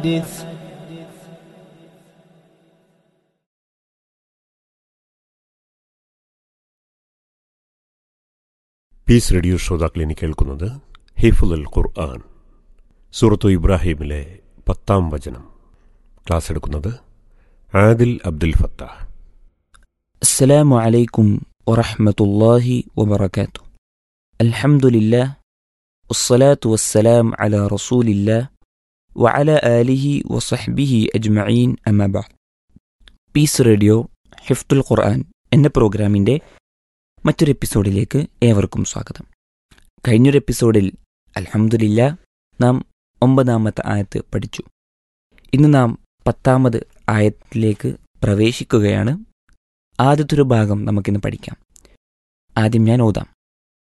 حدث piece radio ശ്രോതാക്കളിനി കേൾക്കുന്നത് ഹിഫുൽ ഖുർആൻ സൂറത്തു ഇബ്രാഹിമിലെ പത്താം വചനം ക്ലാസ് എടുക്കുന്നത് ആദിൽ അബ്ദുൽ ഫത്താഹ് السلام عليكم ورحمة الله وبركاته الحمد لله والصلاة والسلام على رسول الله وعلى آله وصحبه أجمعين أما بعد പീസ് റേഡിയോ ഹിഫ്തുൽ ഖുർആൻ എന്ന പ്രോഗ്രാമിൻ്റെ മറ്റൊരു എപ്പിസോഡിലേക്ക് ഏവർക്കും സ്വാഗതം കഴിഞ്ഞൊരു എപ്പിസോഡിൽ അൽഹംദുലില്ല നാം ഒമ്പതാമത്തെ ആയത്ത് പഠിച്ചു ഇന്ന് നാം പത്താമത് ആയത്തിലേക്ക് പ്രവേശിക്കുകയാണ് ആദ്യത്തൊരു ഭാഗം നമുക്കിന്ന് പഠിക്കാം ആദ്യം ഞാൻ ഓതാം